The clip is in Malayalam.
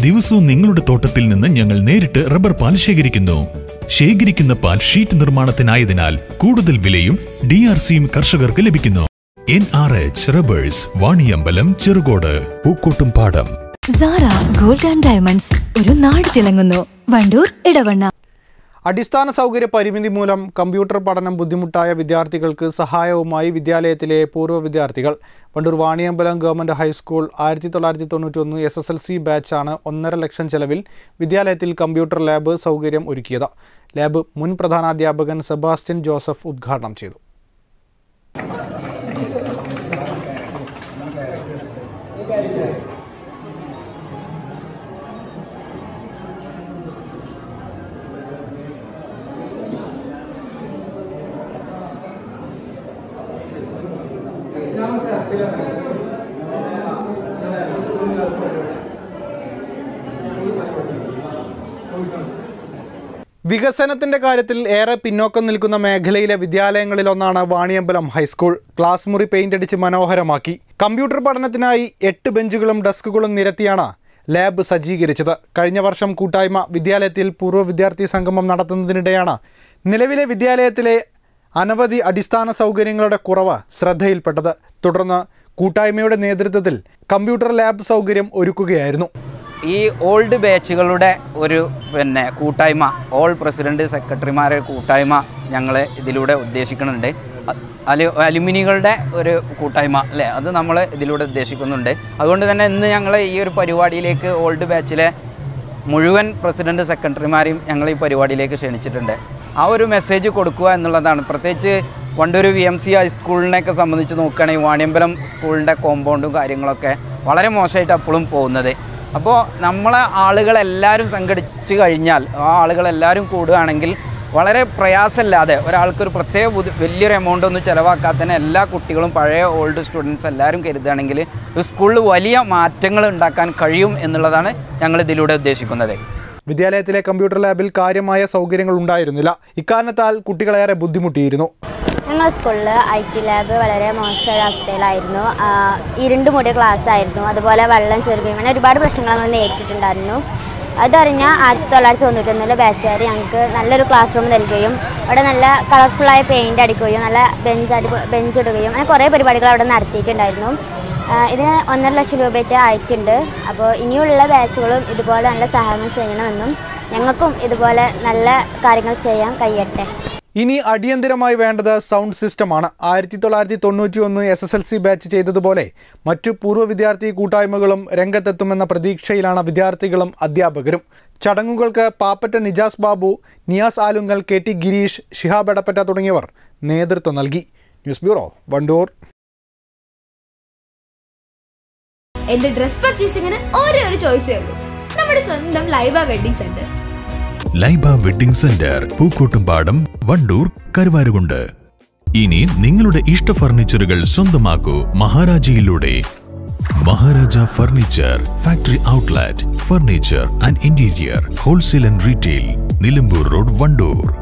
ദിവസവും നിങ്ങളുടെ തോട്ടത്തിൽ നിന്ന് ഞങ്ങൾ നേരിട്ട് റബ്ബർ പാൽ ശേഖരിക്കുന്നു ശേഖരിക്കുന്ന പാൽ ഷീറ്റ് നിർമ്മാണത്തിനായതിനാൽ കൂടുതൽ വിലയും ഡി ആർ സിയും കർഷകർക്ക് ലഭിക്കുന്നു N R H rubbers Vaniyambalam Cherukode Pookkottumpadam Sara gold and diamonds ഒരു നാട് തിളങ്ങുന്നു വണ്ടൂർ ഇടവണ്ണ അടിസ്ഥാന സൗകര്യ പരിമിതി മൂലം കമ്പ്യൂട്ടർ പഠനം ബുദ്ധിമുട്ടായ വിദ്യാർത്ഥികൾക്ക് സഹായവുമായി വിദ്യാലയത്തിലെ പൂർവ്വ വിദ്യാർത്ഥികൾ വണ്ടൂർ വാണിയമ്പലം ഗവൺമെൻറ് ഹൈസ്കൂൾ ആയിരത്തി തൊള്ളായിരത്തി തൊണ്ണൂറ്റൊന്ന് എസ് എസ് എൽ സി ബാച്ചാണ് ഒന്നര ലക്ഷം ചെലവിൽ വിദ്യാലയത്തിൽ കമ്പ്യൂട്ടർ ലാബ് സൗകര്യം ഒരുക്കിയത് ലാബ് മുൻ പ്രധാനാധ്യാപകൻ സെബാസ്റ്റ്യൻ ജോസഫ് ഉദ്ഘാടനം ചെയ്തു വികസനത്തിന്റെ കാര്യത്തിൽ ഏറെ പിന്നോക്കം നിൽക്കുന്ന മേഖലയിലെ വിദ്യാലയങ്ങളിലൊന്നാണ് വാണിയമ്പലം ഹൈസ്കൂൾ ക്ലാസ് മുറി പെയിന്റ് അടിച്ച് മനോഹരമാക്കി കമ്പ്യൂട്ടർ പഠനത്തിനായി എട്ട് ബെഞ്ചുകളും ഡെസ്കുകളും നിരത്തിയാണ് ലാബ് സജ്ജീകരിച്ചത് കഴിഞ്ഞ വർഷം കൂട്ടായ്മ വിദ്യാലയത്തിൽ പൂർവ്വ വിദ്യാർത്ഥി സംഗമം നടത്തുന്നതിനിടെയാണ് നിലവിലെ വിദ്യാലയത്തിലെ അനവധി അടിസ്ഥാന സൗകര്യങ്ങളുടെ കുറവ് ശ്രദ്ധയിൽപ്പെട്ടത് തുടർന്ന് കൂട്ടായ്മയുടെ നേതൃത്വത്തിൽ കമ്പ്യൂട്ടർ ലാബ് സൗകര്യം ഒരുക്കുകയായിരുന്നു ഈ ഓൾഡ് ബാച്ചുകളുടെ ഒരു പിന്നെ കൂട്ടായ്മ ഓൾ പ്രസിഡന്റ് സെക്രട്ടറിമാരുടെ കൂട്ടായ്മ ഞങ്ങൾ ഇതിലൂടെ ഉദ്ദേശിക്കുന്നുണ്ട് അ- അലു അലുമിനികളുടെ ഒരു കൂട്ടായ്മ അല്ലേ അത് നമ്മൾ ഇതിലൂടെ ഉദ്ദേശിക്കുന്നുണ്ട് അതുകൊണ്ട് തന്നെ ഇന്ന് ഞങ്ങൾ ഈ ഒരു പരിപാടിയിലേക്ക് ഓൾഡ് ബാച്ചിലെ മുഴുവൻ പ്രസിഡന്റ് സെക്രട്ടറിമാരെയും ഞങ്ങൾ ഈ പരിപാടിയിലേക്ക് ക്ഷണിച്ചിട്ടുണ്ട് ആ ഒരു മെസ്സേജ് കൊടുക്കുക എന്നുള്ളതാണ് പ്രത്യേകിച്ച് വണ്ടൂർ വി എം സി ഹൈസ്കൂളിനെയൊക്കെ സംബന്ധിച്ച് നോക്കുകയാണെങ്കിൽ വാണിയമ്പലം സ്കൂളിൻ്റെ കോമ്പൗണ്ടും കാര്യങ്ങളൊക്കെ വളരെ മോശമായിട്ട് അപ്പോഴും പോകുന്നത് അപ്പോൾ നമ്മളെ ആളുകളെല്ലാവരും സംഘടിച്ച് കഴിഞ്ഞാൽ ആ ആളുകളെല്ലാവരും കൂടുകയാണെങ്കിൽ വളരെ പ്രയാസമില്ലാതെ ഒരാൾക്കൊരു പ്രത്യേക ബുദ്ധി- വലിയൊരു എമൗണ്ട് ഒന്നും ചിലവാക്കാതെ തന്നെ എല്ലാ കുട്ടികളും പഴയ ഓൾഡ് സ്റ്റുഡൻസ് എല്ലാവരും കരുതുകയാണെങ്കിൽ സ്കൂളിൽ വലിയ മാറ്റങ്ങൾ ഉണ്ടാക്കാൻ കഴിയും എന്നുള്ളതാണ് ഞങ്ങൾ ഇതിലൂടെ ഉദ്ദേശിക്കുന്നത് വിദ്യാലയത്തിലെ കമ്പ്യൂട്ടർ ലാബിൽ കാര്യമായ സൗകര്യങ്ങൾ ഉണ്ടായിരുന്നില്ല ഇക്കാരണത്താൽ കുട്ടികളേറെ ബുദ്ധിമുട്ടിയിരുന്നു ഞങ്ങളുടെ സ്കൂളിൽ ഐ ടി ലാബ് വളരെ മോശമായ അവസ്ഥയിലായിരുന്നു ആ, ഇരുണ്ട് മൂടിയ ക്ലാസ് ആയിരുന്നു അതുപോലെ വെള്ളം ചൊരുകയും അങ്ങനെ ഒരുപാട് പ്രശ്നങ്ങൾ ഞങ്ങൾ നേരിട്ടിട്ടുണ്ടായിരുന്നു അതറിഞ്ഞ ആയിരത്തി തൊള്ളായിരത്തി തൊണ്ണൂറ്റൊന്നിലെ ബാച്ചുകാർ ഞങ്ങൾക്ക് നല്ലൊരു ക്ലാസ് റൂം നൽകുകയും അവിടെ നല്ല കളർഫുള്ളായ പെയിൻ്റ് അടിക്കുകയും നല്ല ബെഞ്ച് അടി ബെഞ്ച് ഇടുകയും അങ്ങനെ കുറേ പരിപാടികൾ അവിടെ നടത്തിയിട്ടുണ്ടായിരുന്നു ആ, ഇതിന് ഒന്നര ലക്ഷം രൂപയൊക്കെ ആയിട്ടുണ്ട് അപ്പോൾ ഇനിയുള്ള ബാച്ചുകളും ഇതുപോലെ നല്ല സഹായങ്ങൾ ചെയ്യണമെന്നും ഞങ്ങൾക്കും ഇതുപോലെ നല്ല കാര്യങ്ങൾ ചെയ്യാൻ കഴിയട്ടെ ഇനി അടിയന്തിരമായി വേണ്ടത് സൗണ്ട് സിസ്റ്റമാണ് ആയിരത്തി തൊള്ളായിരത്തി തൊണ്ണൂറ്റി ഒന്ന് S S L C batch ചെയ്തതുപോലെ മറ്റു പൂർവ്വ വിദ്യാർത്ഥി കൂട്ടായ്മകളും രംഗത്തെത്തുമെന്ന പ്രതീക്ഷയിലാണ് വിദ്യാർത്ഥികളും അധ്യാപകരും ചടങ്ങുകൾക്ക് പാപ്പറ്റ നിജാസ് ബാബു നിയാസ് ആലുങ്കൽ കെ ടി ഗിരീഷ് ഷിഹാബ് എടപ്പറ്റ തുടങ്ങിയവർ നേതൃത്വം നൽകി ന്യൂസ് ബ്യൂറോ വണ്ടൂർ എന്റെ ഡ്രസ് പർച്ചേസിംഗിന് ഒരേ ഒരു ചോയ്സേ ഉള്ളൂ നമ്മുടെ സ്വന്തം Laiba wedding centre Laiba wedding centre Pookkottumpadam Wandoor Karuvarakundu ഇനി നിങ്ങളുടെ ഇഷ്ട ഫർണിച്ചറുകൾ സ്വന്തമാക്കൂ മഹാരാജയിലൂടെ Maharaja furniture factory outlet furniture and interior wholesale and retail Nilambur road Wandoor